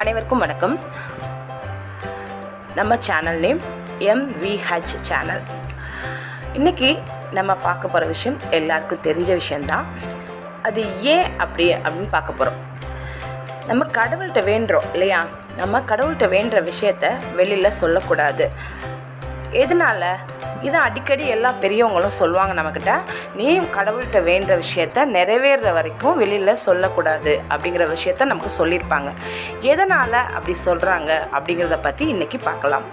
அனைவருக்கும் வணக்கம் நம்ம சேனல் நேம் எம்விஹெச் சேனல் இன்னைக்கு நம்ம பார்க்க போகிற விஷயம் எல்லாருக்கும் தெரிஞ்ச விஷயந்தான் அது ஏன் அப்படி அப்படின்னு பார்க்க போகிறோம் நம்ம கடவுள்கிட்ட வேண்டுறோம் இல்லையா நம்ம கடவுள்கிட்ட வேண்டுற விஷயத்த வெளியில் சொல்லக்கூடாது எதனால இதை அடிக்கடி எல்லா பெரியவங்களும் சொல்லுவாங்க நம்மக்கிட்ட நீ கடவுள்கிட்ட வேண்டுற விஷயத்த நிறைவேறுற வரைக்கும் வெளியில் சொல்லக்கூடாது அப்படிங்கிற விஷயத்த நமக்கு சொல்லியிருப்பாங்க எதனால் அப்படி சொல்கிறாங்க அப்படிங்கிறத பற்றி இன்றைக்கி பார்க்கலாம்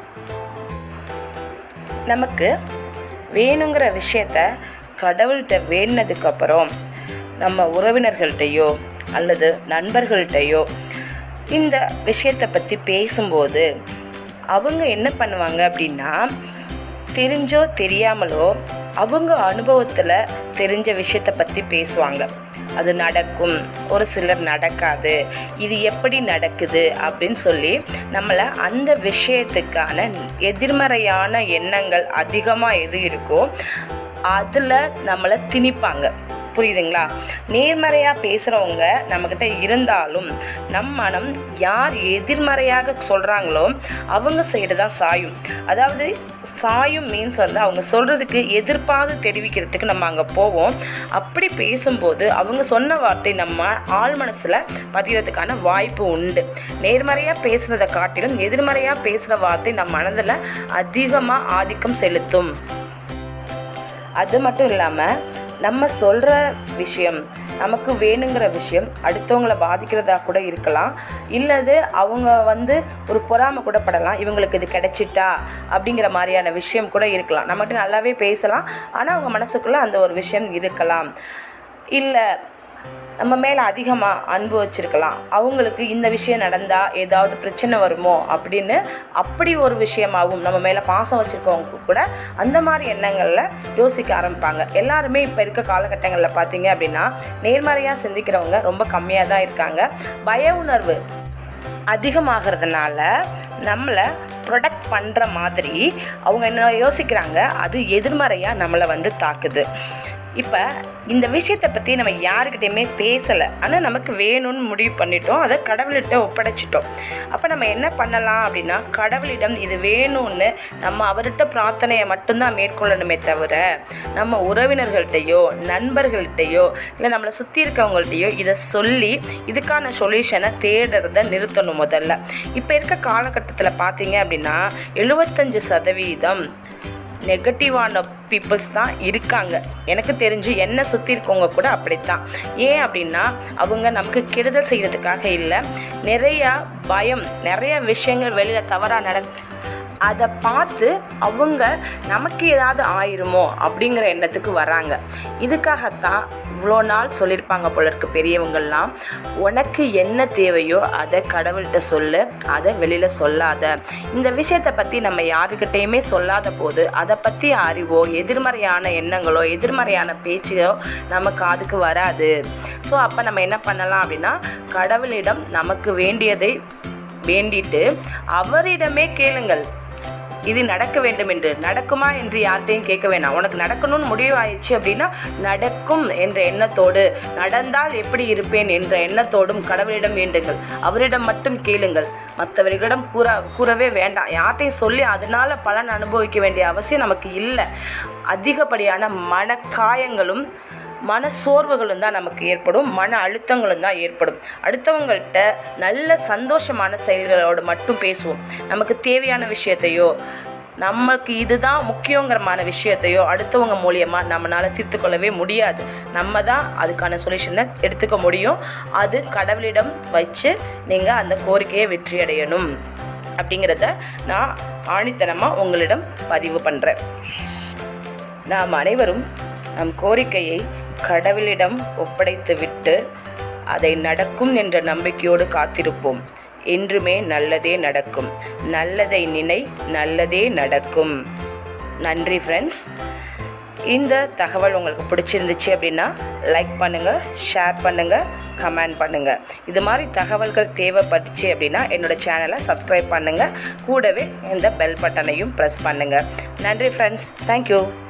நமக்கு வேணுங்கிற விஷயத்த கடவுள்கிட்ட வேண்டினதுக்கப்புறம் நம்ம உறவினர்கள்ட்டையோ அல்லது நண்பர்கள்ட்டையோ இந்த விஷயத்தை பற்றி பேசும்போது அவங்க என்ன பண்ணுவாங்க அப்படின்னா தெரிஞ்சோ தெரியாமலோ அவங்க அனுபவத்தில் தெரிஞ்ச விஷயத்தை பற்றி பேசுவாங்க அது நடக்கும் ஒரு சிலர் நடக்காது இது எப்படி நடக்குது அப்படின்னு சொல்லி நம்மளை அந்த விஷயத்துக்கான எதிர்மறையான எண்ணங்கள் அதிகமாக எது இருக்கோ அதில் நம்மளை திணிப்பாங்க புரியுதுங்களா நேர்மறையாக பேசுகிறவங்க நம்மக்கிட்ட இருந்தாலும் நம் மனம் யார் எதிர்மறையாக சொல்கிறாங்களோ அவங்க சைடு தான் சாயும் அதாவது சாயும் மீன்ஸ் வந்து அவங்க சொல்கிறதுக்கு எதிர்ப்பாது தெரிவிக்கிறதுக்கு நம்ம அங்கே போவோம் அப்படி பேசும்போது அவங்க சொன்ன வார்த்தை நம்ம ஆள் மனசில் பதிகிறதுக்கான வாய்ப்பு உண்டு நேர்மறையாக பேசுகிறத காட்டிலும் எதிர்மறையாக பேசுகிற வார்த்தை நம் மனதில் அதிகமாக ஆதிக்கம் செலுத்தும் அது மட்டும் இல்லாமல் நம்ம சொல்கிற விஷயம் நமக்கு வேணுங்கிற விஷயம் அடுத்தவங்கள பாதிக்கிறதா கூட இருக்கலாம் இல்லது அவங்க வந்து ஒரு பொறாமை கூட படலாம் இவங்களுக்கு இது கிடைச்சிட்டா அப்படிங்கிற மாதிரியான விஷயம் கூட இருக்கலாம் நம்மகிட்ட நல்லாவே பேசலாம் ஆனால் அவங்க மனசுக்குள்ளே அந்த ஒரு விஷயம் இருக்கலாம் இல்லை நம்ம மேலே அதிகமாக அன்பு வச்சுருக்கலாம் அவங்களுக்கு இந்த விஷயம் நடந்தால் ஏதாவது பிரச்சனை வருமோ அப்படின்னு அப்படி ஒரு விஷயமாகவும் நம்ம மேலே பாசம் வச்சுருக்கவங்க கூட அந்த மாதிரி எண்ணங்களில் யோசிக்க ஆரம்பிப்பாங்க எல்லாருமே இப்போ இருக்க காலகட்டங்களில் பார்த்தீங்க அப்படின்னா நேர்மறையாக சிந்திக்கிறவங்க ரொம்ப கம்மியாக தான் இருக்காங்க பய உணர்வு அதிகமாகிறதுனால நம்மளை ப்ரொடக்ட் பண்ணுற மாதிரி அவங்க என்ன யோசிக்கிறாங்க அது எதிர்மறையாக நம்மளை வந்து தாக்குது இப்போ இந்த விஷயத்தை பற்றி நம்ம யாருக்கிட்டையுமே பேசலை ஆனால் நமக்கு வேணும்னு முடிவு பண்ணிட்டோம் அதை கடவுள்கிட்ட ஒப்படைச்சிட்டோம் அப்போ நம்ம என்ன பண்ணலாம் அப்படின்னா கடவுளிடம் இது வேணும்னு நம்ம அவர்கிட்ட பிரார்த்தனையை மட்டும்தான் மேற்கொள்ளணுமே தவிர நம்ம உறவினர்கள்ட்டையோ நண்பர்கள்ட்டையோ இல்லை நம்மளை சுற்றி இருக்கவங்கள்ட்டையோ இதை சொல்லி இதுக்கான சொல்யூஷனை தேடுறத நிறுத்தணும் முதல்ல இப்போ இருக்க காலகட்டத்தில் பார்த்தீங்க அப்படின்னா எழுபத்தஞ்சு சதவீதம் நெகட்டிவான பீப்புள்ஸ் தான் இருக்காங்க எனக்கு தெரிஞ்சு என்னை சுற்றி இருக்கவங்க கூட அப்படித்தான் ஏன் அப்படின்னா அவங்க நமக்கு கெடுதல் செய்கிறதுக்காக இல்லை நிறையா பயம் நிறைய விஷயங்கள் வெளியில் தவறாக நட அதை பார்த்து அவங்க நமக்கு ஏதாவது ஆயிருமோ அப்படிங்கிற எண்ணத்துக்கு வராங்க இதுக்காகத்தான் இவ்வளோ நாள் சொல்லியிருப்பாங்க போல இருக்கு பெரியவங்கள்லாம் உனக்கு என்ன தேவையோ அதை கடவுள்கிட்ட சொல்லு அதை வெளியில் சொல்லாத இந்த விஷயத்தை பற்றி நம்ம யாருக்கிட்டேயுமே சொல்லாத போது அதை பற்றி அறிவோ எதிர்மறையான எண்ணங்களோ எதிர்மறையான பேச்சோ நமக்கு அதுக்கு வராது ஸோ அப்போ நம்ம என்ன பண்ணலாம் அப்படின்னா கடவுளிடம் நமக்கு வேண்டியதை வேண்டிட்டு அவரிடமே கேளுங்கள் இது நடக்க வேண்டும் என்று நடக்குமா என்று யார்கிட்டையும் கேட்க வேணாம் உனக்கு நடக்கணும்னு முடிவு ஆயிடுச்சு அப்படின்னா நடக்கும் என்ற எண்ணத்தோடு நடந்தால் எப்படி இருப்பேன் என்ற எண்ணத்தோடும் கடவுளிடம் வேண்டுங்கள் அவரிடம் மட்டும் கேளுங்கள் மற்றவர்களிடம் கூற கூறவே வேண்டாம் யார்கிட்டையும் சொல்லி அதனால பலன் அனுபவிக்க வேண்டிய அவசியம் நமக்கு இல்லை அதிகப்படியான மனக்காயங்களும் மன சோர்வுகளும் தான் நமக்கு ஏற்படும் மன அழுத்தங்களும் தான் ஏற்படும் அடுத்தவங்கள்ட்ட நல்ல சந்தோஷமான செயல்களோடு மட்டும் பேசுவோம் நமக்கு தேவையான விஷயத்தையோ நமக்கு இதுதான் முக்கியங்கிறமான விஷயத்தையோ அடுத்தவங்க மூலியமாக நம்மளால் தீர்த்து கொள்ளவே முடியாது நம்ம தான் அதுக்கான சொல்யூஷனை எடுத்துக்க முடியும் அது கடவுளிடம் வச்சு நீங்கள் அந்த கோரிக்கையை வெற்றி அடையணும் அப்படிங்கிறத நான் ஆணித்தனமாக உங்களிடம் பதிவு பண்ணுறேன் நாம் அனைவரும் நம் கோரிக்கையை கடவுளிடம் ஒப்படைத்துவிட்டு அதை நடக்கும் என்ற நம்பிக்கையோடு காத்திருப்போம் என்றுமே நல்லதே நடக்கும் நல்லதை நினை நல்லதே நடக்கும் நன்றி ஃப்ரெண்ட்ஸ் இந்த தகவல் உங்களுக்கு பிடிச்சிருந்துச்சு அப்படின்னா லைக் பண்ணுங்கள் ஷேர் பண்ணுங்கள் கமெண்ட் பண்ணுங்கள் இது மாதிரி தகவல்கள் தேவைப்பட்டுச்சு அப்படின்னா என்னோடய சேனலை சப்ஸ்கிரைப் பண்ணுங்கள் கூடவே இந்த பெல் பட்டனையும் ப்ரெஸ் பண்ணுங்கள் நன்றி ஃப்ரெண்ட்ஸ் தேங்க்யூ